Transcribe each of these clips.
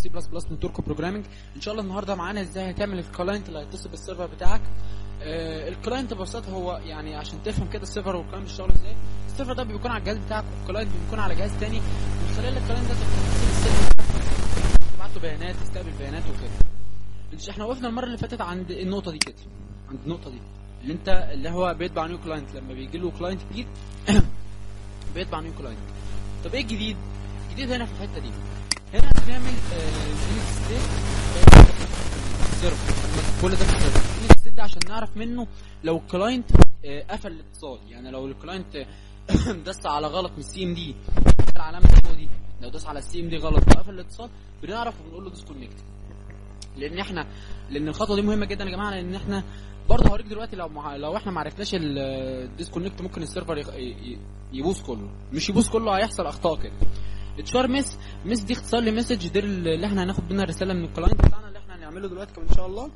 سي بلس بلس نتورك بروجرامنج ان شاء الله النهارده معانا ازاي هتعمل الكلاينت اللي هيتصل بالسيرفر بتاعك آه الكلاينت ببساطه هو يعني عشان تفهم كده السيرفر والكلاينت بيشتغلوا ازاي السيرفر ده بيكون على الجهاز بتاعك والكلاينت بيكون على جهاز تاني من خلال الكلاينت ده تتصل بالسيرفر تبعت له بيانات تستقبل بيانات وكده مش احنا وقفنا المره اللي فاتت عند النقطه دي كده عند النقطه دي اللي انت اللي هو بيتبع نيو كلاينت لما بيجي له كلاينت جديد بيتبع نيو كلاينت طب ايه الجديد الجديد هنا في الحته دي هنا بنعمل يونت ستيت سيرفر كل ده في السيرفر يونت ستيت ده عشان نعرف منه لو الكلاينت آه، قفل الاتصال يعني لو الكلاينت دس على غلط من السي ام دي العلامه اللي فوق دي لو داس على السي ام دي غلط وقفل الاتصال بنعرف وبنقول له ديسكونكت لان احنا لان الخطوه دي مهمه جدا يا جماعه لان احنا برضه هوريك دلوقتي لو مع... لو احنا ما عرفناش الديسكونكت ممكن السيرفر يخ... ي- ي- يبوظ كله مش يبوظ كله هيحصل اخطاء كده اتشار مس مس دي اختصار لمسج دي اللي احنا هناخد منها رساله من الكلاينت بتاعنا اللي احنا هنعمله دلوقتي كمان ان شاء الله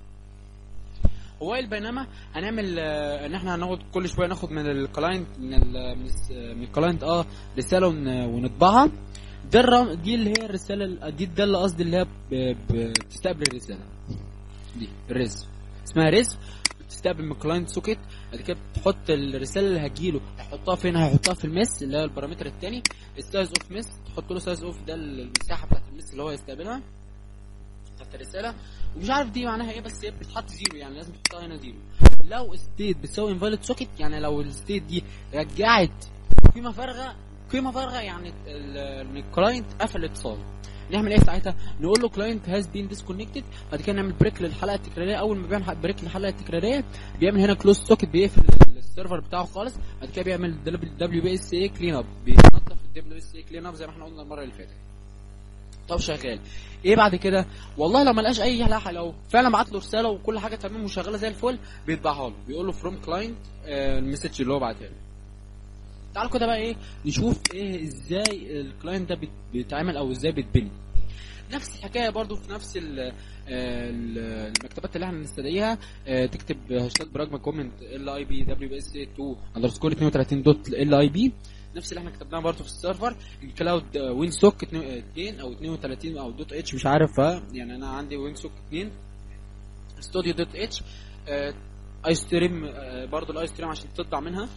هو بينما هنعمل آه، ان احنا هناخد كل شويه ناخد من الكلاينت من ال من, الس- من الكلاينت اه رساله ون- ونطبعها ده الرم دي اللي هي الرساله ال- دي ده اللي قصدي اللي هي ب- ب- بتستقبل الرساله دي الرز اسمها رز بتستقبل من الكلاينت سوكيت بعد كده بتحط الرساله اللي هتجيله هيحطها فين هيحطها في المس اللي هو البارامتر الثاني السايز اوف مس تحط له سايز اوف ده المساحه بتاعت المس اللي هو يستقبلها بتاعت الرساله ومش عارف دي معناها ايه بس هي بتتحط زيرو يعني لازم تحطها هنا زيرو لو ستيت بتساوي انفاليد سوكيت يعني لو الستيت دي رجعت قيمه فارغه قيمه فارغه يعني ال- ان الكلاينت قفل الاتصال نعمل ايه ساعتها نقول له كلاينت هاز بين ديسكونكتد بعد كده نعمل بريك للحلقه التكراريه اول ما بيعمل بريك للحلقه التكراريه بيعمل هنا كلوز سوكت بيقفل السيرفر بتاعه خالص بعد كده بيعمل دبليو بي اس اي كلين اب بينظف الدبليو بي اس اي كلين اب زي ما احنا قلنا المره اللي فاتت طب شغال ايه بعد كده والله لو ما لقاش اي حاجه لو فعلا بعت له رساله وكل حاجه تمام وشغاله زي الفل بيطبعها له بيقول له فروم كلاينت المسج اللي هو بعتها له تعالوا كده بقى ايه نشوف ايه ازاي الكلاينت ده بيت- بيتعمل او ازاي بيتبني نفس الحكايه برضو في نفس ال ال المكتبات اللي احنا بنستدعيها آه، تكتب هاشتاج براجما كومنت ال اي بي دبليو اس 2 اندرسكور 32 دوت ال اي بي نفس اللي احنا كتبناه برضو في السيرفر الكلاود وين سوك 2 او 32 او دوت اتش مش عارف ها، يعني انا عندي وين سوك 2 ستوديو دوت اتش اي ستريم برضو الاي ستريم عشان تطبع منها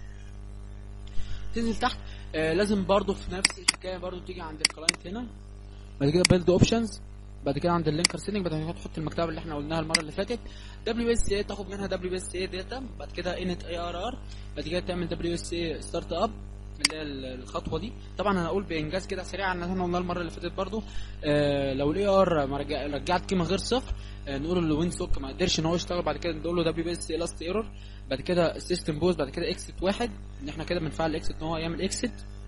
تنزل تحت آه لازم برضو في نفس الحكايه برضو تيجي عند الكلاينت هنا بعد كده بيلد اوبشنز بعد كده عند اللينكر سيتنج بعد كده تحط المكتبه اللي احنا قلناها المره اللي فاتت دبليو اس اي تاخد منها دبليو اس اي داتا بعد كده انت اي ار ار بعد كده تعمل دبليو اس اي ستارت اب اللي هي ال- الخطوه دي طبعا انا هقول بانجاز كده سريع عن اللي احنا قلناه المره اللي فاتت برضو آه لو الاي ار ما رجع رجعت قيمه غير صفر آه نقول له وين سوك ما قدرش ان هو يشتغل بعد كده نقول له دبليو اس اي لاست ايرور بعد كده سيستم بوز بعد كده اكسيت واحد ان احنا كده بنفعل اكسيت ان هو يعمل اكسيت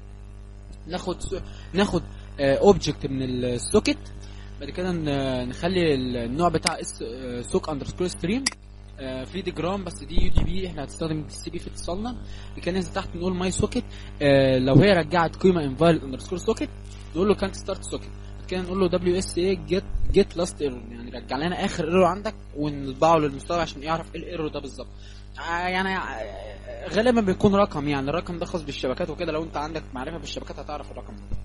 ناخد ناخد اوبجكت من السوكت بعد كده ن- نخلي النوع بتاع اس سوك اندرسكور ستريم في ديجرام بس دي يو دي بي احنا هنستخدم دي سي بي في اتصالنا بعد كده ننزل تحت نقول ماي سوكت لو هي رجعت قيمه انفاليد اندرسكور سوكت نقول له كانت ستارت سوكت بعد كده نقول له دبليو اس اي جيت جيت لاست ايرور يعني رجع لنا اخر ايرور عندك ونطبعه للمستوى عشان يعرف ايه الايرور ده بالظبط آه، يعني آه، غالبا بيكون رقم يعني الرقم ده خاص بالشبكات وكده لو انت عندك معرفه بالشبكات هتعرف الرقم ده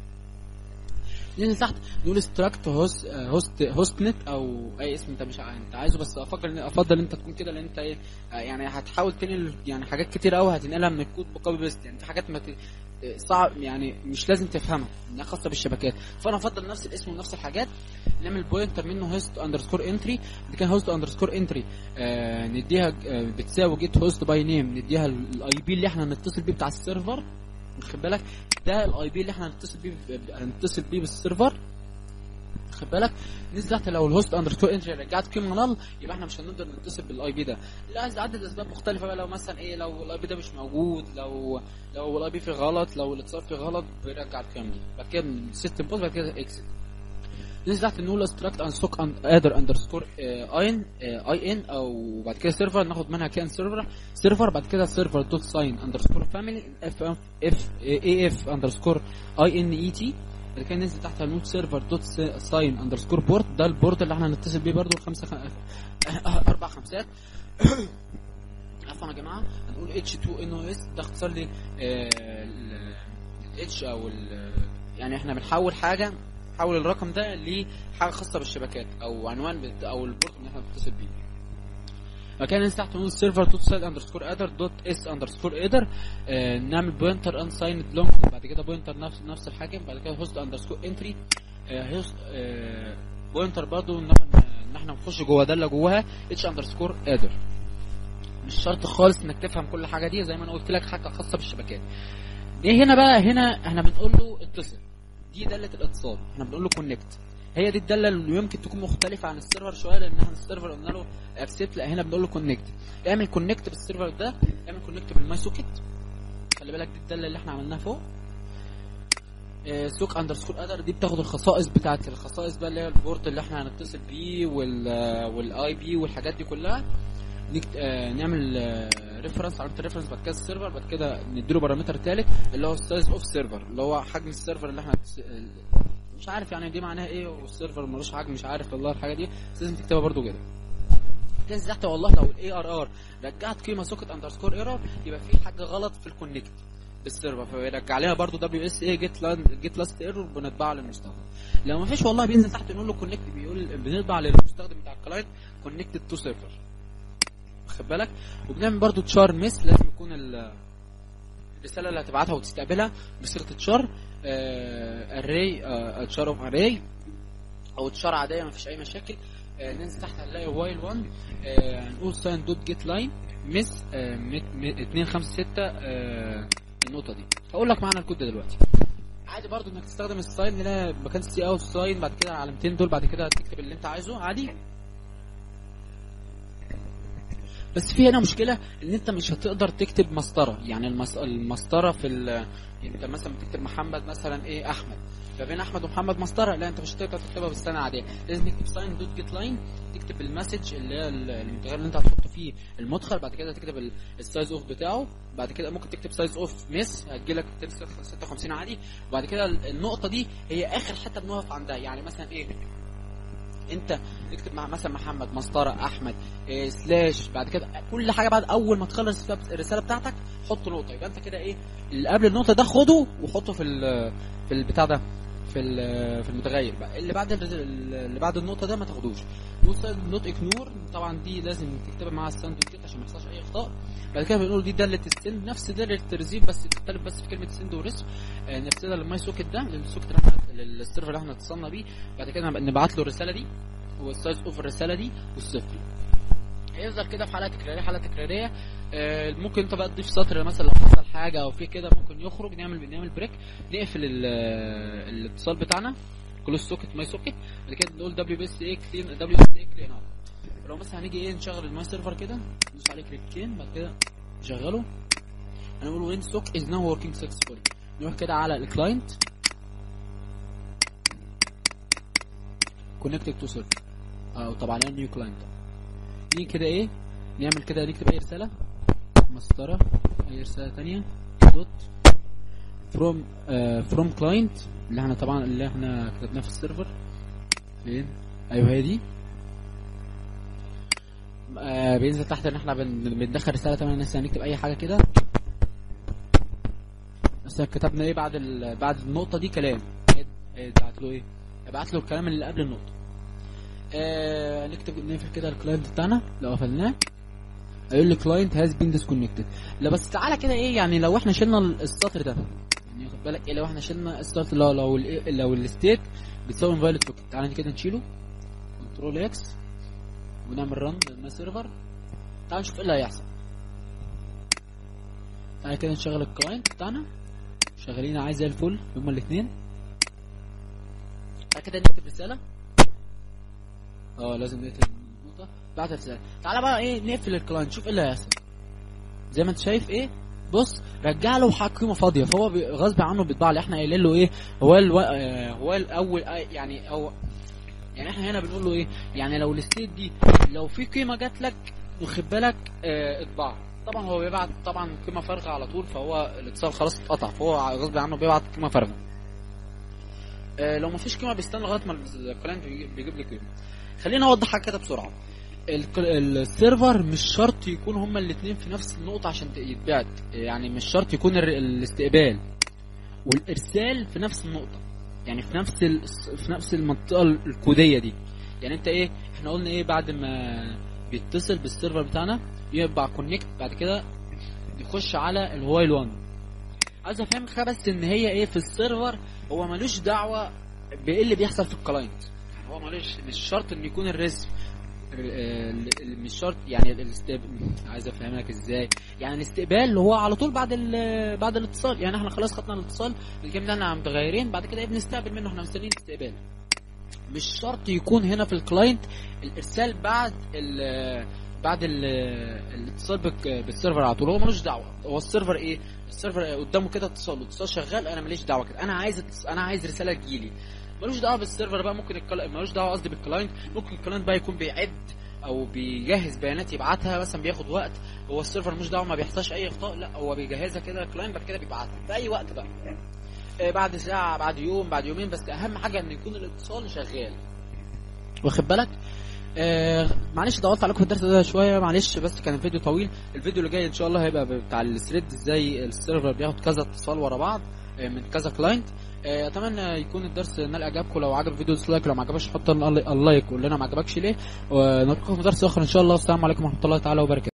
ننزل تحت نقول استراكت هوست هوست هوست نت او اي اسم انت مش ع- انت عايزه بس افضل افضل انت تكون كده لان انت ايه آه، يعني هتحاول تنقل يعني حاجات كتير قوي هتنقلها من الكود بكوبي بيست يعني في حاجات ما ت... صعب يعني مش لازم تفهمها انها خاصه بالشبكات فانا افضل نفس الاسم ونفس الحاجات نعمل بوينتر منه هوست اندرسكور انتري بعد كده هوست اندرسكور انتري آه نديها آه بتساوي جيت هوست باي نيم نديها الاي بي اللي احنا هنتصل بيه بتاع السيرفر واخد بالك ده الاي بي اللي احنا هنتصل بيه هنتصل بيه بالسيرفر واخد بالك نزل تحت لو الهوست اندرسكور انتري رجعت قيمه نل يبقى احنا مش هنقدر نتصل بالاي بي ده لا عايز عدد اسباب مختلفه بقى لو مثلا ايه لو الاي بي ده مش موجود لو لو الاي بي فيه غلط لو الاتصال فيه غلط بيرجع القيم دي بعد كده من السيستم بوست بعد كده اكسيت ننزل تحت نقول استراكت ان سوك ادر اندرسكور اين اي ان او بعد كده سيرفر ناخد منها كان سيرفر سيرفر بعد كده سيرفر دوت ساين اندرسكور فاميلي اف اف اي اف اندرسكور اي ان اي تي بعد كده ننزل تحت هنقول سيرفر دوت ساين اندرسكور بورت ده البورت اللي احنا هنتصل بيه برضو خمسه خ... اربع خمسات عفوا يا جماعه هنقول اتش 2 ان او اس ده اختصار ل الاتش او ال- يعني احنا بنحول حاجه تحول الرقم ده لحاجه خاصه بالشبكات او عنوان بت... او البورت اللي احنا بنتصل بيه مكان ننسى تحت نقول السيرفر دوت سايد اندرسكور ادر دوت اس اندرسكور ادر نعمل بوينتر انسايند لونج بعد كده بوينتر نفس نفس الحاجه بعد كده هوست اندرسكور انتري هوست بوينتر برضه ان إن احنا نخش جوه داله جواها اتش اندرسكور ادر مش شرط خالص انك تفهم كل حاجه دي زي ما انا قلت لك حاجه خاصه بالشبكات ايه هنا بقى هنا احنا بنقول له اتصل دي داله الاتصال احنا بنقول له كونكت هي دي الداله اللي يمكن تكون مختلفه عن السيرفر شويه لان احنا السيرفر قلنا له اكسبت لا هنا بنقول له كونكت اعمل كونكت بالسيرفر ده اعمل كونكت بالماي سوكت خلي بالك دي الداله اللي احنا عملناها فوق سوك اندرسكور ادر دي بتاخد الخصائص بتاعت الخصائص بقى اللي هي البورت اللي احنا هنتصل بيه وال والاي بي والحاجات دي كلها نكت... آه نعمل ريفرنس علامه الريفرنس بعد كده السيرفر بعد كده نديله بارامتر ثالث اللي هو السايز اوف سيرفر اللي هو حجم السيرفر اللي احنا هتس- مش عارف يعني دي معناها ايه والسيرفر ملوش حجم مش عارف والله الحاجه دي بس لازم تكتبها برضو كده تنزل تحت والله لو الاي ار ار رجعت قيمه سوكت اندرسكور ايرور يبقى في حاجه غلط في الكونكت بالسيرفر فبيرجع لنا برضو دبليو اس اي جيت جيت لاست ايرور بنطبعها للمستخدم لو ما فيش والله بينزل تحت نقول له كونكت بيقول بنطبع للمستخدم بتاع الكلاينت كونكتد تو سيرفر واخد بالك وبنعمل برضو تشار مس لازم يكون ال- الرساله اللي هتبعتها وتستقبلها بصيغه تشار اري تشار اوف اري او تشار عاديه ما فيش اي مشاكل آه، ننزل تحت هنلاقي وايل 1 آه، هنقول ساين دوت جيت لاين مس 256 النقطه دي هقول لك معنى الكود ده دلوقتي عادي برضو انك تستخدم الساين هنا مكان سي اوت ساين بعد كده العلامتين دول بعد كده تكتب اللي انت عايزه عادي بس في هنا مشكله ان انت مش هتقدر تكتب مسطره يعني المس... المسطره في ال... يعني انت مثلا بتكتب محمد مثلا ايه احمد فبين احمد ومحمد مسطره لا انت مش هتقدر تكتبها بالسنه العاديه لازم تكتب ساين دوت جيت لاين تكتب المسج اللي هي ال- المتغير اللي انت هتحطه فيه المدخل بعد كده تكتب ال- السايز اوف بتاعه بعد كده ممكن تكتب سايز اوف مس هتجيلك 256 عادي وبعد كده ال- النقطه دي هي اخر حته بنقف عندها يعني مثلا ايه انت اكتب مع مثلا محمد مسطره احمد إيه سلاش بعد كده كل حاجه بعد اول ما تخلص الرساله بتاعتك حط نقطه يبقى انت كده ايه اللي قبل النقطه ده خده وحطه في ال- في البتاع ده في ال- في المتغير بقى اللي بعد الرز- اللي بعد النقطه ده ما تاخدوش نوت اكنور طبعا دي لازم تكتبها مع الساند كده عشان ما يحصلش اي اخطاء بعد كده بنقول دي داله السند نفس داله الترزيب بس تختلف بس في كلمه سند وريسك آه نرسلها للماي سوكت ده للسوكت اللي احنا للسيرفر اللي احنا اتصلنا بيه بعد كده نبعت له الرساله دي والسايز اوف الرساله دي والصفر هيفضل كده في حاله تكراريه حاله تكراريه آه، ممكن انت بقى تضيف سطر مثلا لو حصل حاجه او في كده ممكن يخرج نعمل نعمل بريك نقفل ال- الاتصال بتاعنا كلوز سوكت ماي سوكت بعد كده نقول دبليو بي اس اي كلين دبليو اس اي كلين اوت لو مثلا هنيجي ايه نشغل الماي سيرفر كده ندوس عليه كليكين بعد كده نشغله هنقول وين سوك از ناو وركينج سكسسفولي نروح كده على الكلاينت كونكتد تو سيرفر او طبعا نيو كلاينت نيجي كده ايه نعمل كده نكتب اي رساله مسطره اي رساله تانية دوت فروم فروم كلاينت اللي احنا طبعا اللي احنا كتبناه في السيرفر فين ايوه هي دي آه بينزل تحت ان احنا بن- بندخل رساله تمام الناس هنكتب اي حاجه كده بس كتبنا ايه بعد ال... بعد النقطه دي كلام بعت له ايه ابعت له الكلام اللي قبل النقطه آه نكتب نقفل كده الكلاينت بتاعنا لو قفلناه هيقول لي كلاينت هاز بين ديسكونكتد لا بس تعالى كده ايه يعني لو احنا شلنا السطر ده يعني خد بالك ايه لو احنا شلنا السطر لو لو ال لو الستيت بتساوي فايلت سوكت تعالى كده نشيله كنترول اكس ونعمل رن للما سيرفر تعال نشوف ايه اللي هيحصل تعالى كده نشغل الكلاينت بتاعنا شغالين عايز زي الفل هما الاثنين بعد كده نكتب رساله اه لازم نقتل النقطة بعد رسالة تعالى بقى ايه نقفل الكلاينت شوف ايه اللي هيحصل زي ما انت شايف ايه بص رجع له حق قيمه فاضيه فهو بي- غصب عنه بيطبع اللي احنا قايلين له ايه هو الو... آه، هو الاول آه، يعني هو يعني احنا هنا بنقول له ايه يعني لو الستيت دي لو في قيمه جات لك واخد بالك اه اطبعها طبعا هو بيبعت طبعا قيمه فارغه على طول فهو الاتصال خلاص اتقطع فهو غصب عنه بيبعت قيمه فارغه آه، لو مفيش قيمه بيستنى لغايه ما الكلاينت بيجيب بيجيب لي قيمه خليني اوضح حاجه كده بسرعه الك- السيرفر مش شرط يكون هما الاثنين في نفس النقطه عشان ت- يتبعت يعني مش شرط يكون الر- الاستقبال والارسال في نفس النقطه يعني في نفس ال... في نفس المنطقه الكوديه دي يعني انت ايه احنا قلنا ايه بعد ما بيتصل بالسيرفر بتاعنا يبقى كونكت بعد كده يخش على الوايل 1 عايز افهمك بس ان هي ايه في السيرفر هو ملوش دعوه بايه اللي بيحصل في الكلاينت يعني هو ملوش مش شرط ان يكون الريسك مش شرط يعني الاستقبال عايز افهمك ازاي يعني الاستقبال اللي هو على طول بعد ال... بعد الاتصال يعني احنا خلاص خدنا الاتصال الجيم ده احنا متغيرين بعد كده ايه بنستقبل منه احنا مستنيين استقبال مش شرط يكون هنا في الكلاينت الارسال بعد ال بعد ال الاتصال بك- بالسيرفر على طول هو ملوش دعوه هو السيرفر ايه السيرفر قدامه كده اتصال الاتصال شغال انا ماليش دعوه كده انا عايز اتص- انا عايز رساله تجيلي ملوش دعوه بالسيرفر بقى ممكن الكلا... ملوش دعوه قصدي بالكلاينت ممكن الكلاينت بقى يكون بيعد او بيجهز بيانات يبعتها مثلا بياخد وقت هو السيرفر مش دعوه ما بيحصلش اي اخطاء لا هو بيجهزها كده الكلاينت بعد كده بيبعتها في اي وقت بقى آه، بعد ساعه بعد يوم بعد يومين بس اهم حاجه ان يكون الاتصال شغال واخد بالك آه معلش طولت عليكم في الدرس ده شويه معلش بس كان الفيديو طويل الفيديو اللي جاي ان شاء الله هيبقى بتاع الثريد ازاي السيرفر بياخد كذا اتصال ورا بعض آه من كذا كلاينت آه اتمنى يكون الدرس نال اعجابكم لو عجب الفيديو دوس لايك لو ما عجبكش حط اللايك قول لنا ما عجبكش ليه ونلقاكم في درس اخر ان شاء الله السلام عليكم ورحمه الله تعالى وبركاته